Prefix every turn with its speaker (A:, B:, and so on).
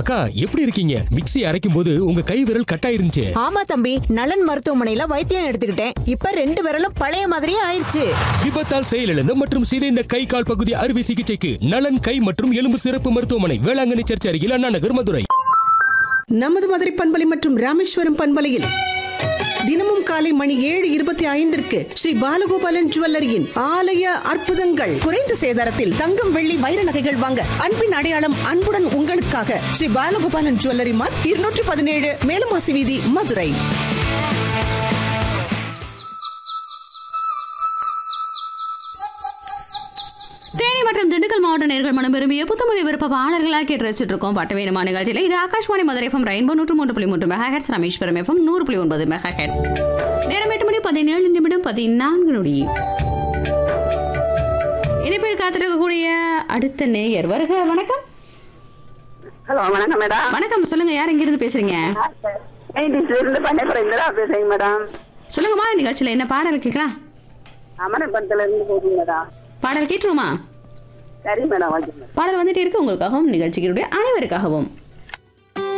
A: அக்கா எப்படி இருக்கீங்க மிக்ஸி அரைக்கும் போது உங்க கை விரல் கட்டாயிருந்துச்சு
B: ஆமா தம்பி நலன் மருத்துவமனையில வைத்தியம் எடுத்துக்கிட்டேன் இப்ப ரெண்டு விரலும் பழைய மாதிரியே ஆயிருச்சு
A: விபத்தால் செயலிழந்த மற்றும் சிதைந்த கை கால் பகுதி அறுவை சிகிச்சைக்கு நலன் கை மற்றும் எலும்பு சிறப்பு மருத்துவமனை வேளாங்கண்ணி சர்ச் அருகில் அண்ணா நகர் மதுரை
C: நமது மதுரை பண்பலை மற்றும் ராமேஸ்வரம் பண்பலையில் தினமும் காலை மணி ஏழு இருபத்தி ஐந்திற்கு ஸ்ரீ பாலகோபாலன் ஜுவல்லரியின் ஆலய அற்புதங்கள் குறைந்த சேதாரத்தில் தங்கம் வெள்ளி வைர நகைகள் வாங்க அன்பின் அடையாளம் அன்புடன் உங்களுக்காக ஸ்ரீ பாலகோபாலன் ஜுவல்லரி மார்க் இருநூற்றி பதினேழு மேலமாசி வீதி மதுரை
D: தேனி மற்றும் திண்டுக்கல் மாவட்ட நேர்கள் மனம் விரும்பிய புத்தமதி விருப்ப பாடல்களாக கேட்டு ரசிச்சுட்டு இருக்கோம் பாட்டு வேணுமா நிகழ்ச்சியில் இது ஆகாஷ்வாணி மதுரை எஃப்எம் ரெயின்போ நூற்று மூன்று புள்ளி மூன்று மெகா ஹெட்ஸ் ராமேஸ்வரம் எஃப்எம் நூறு புள்ளி ஒன்பது மெகா ஹெட்ஸ் நேரம் எட்டு மணி பதினேழு நிமிடம் பதினான்கு நொடி இணைப்பில் காத்திருக்கக்கூடிய அடுத்த நேயர் வருக வணக்கம்
E: ஹலோ வணக்கம் மேடம்
D: வணக்கம் சொல்லுங்க யார் இங்கிருந்து பேசுறீங்க
E: நைன்டிஸ்ல இருந்து பண்ணைப்புறம் இந்திரா பேசுறேங்க மேடம்
D: சொல்லுங்கம்மா நிகழ்ச்சியில் என்ன பாடல் கேட்கலாம்
E: அமரப்படத்துல இருந்து போகுது மேடம்
D: பாடல் கேட்டுருமா
E: சரி மேடம் ஓகே மேடம்
D: பாடல் வந்துட்டே இருக்கு உங்களுக்காகவும் நிகழ்ச்சிகளுடைய அனைவருக்காகவும்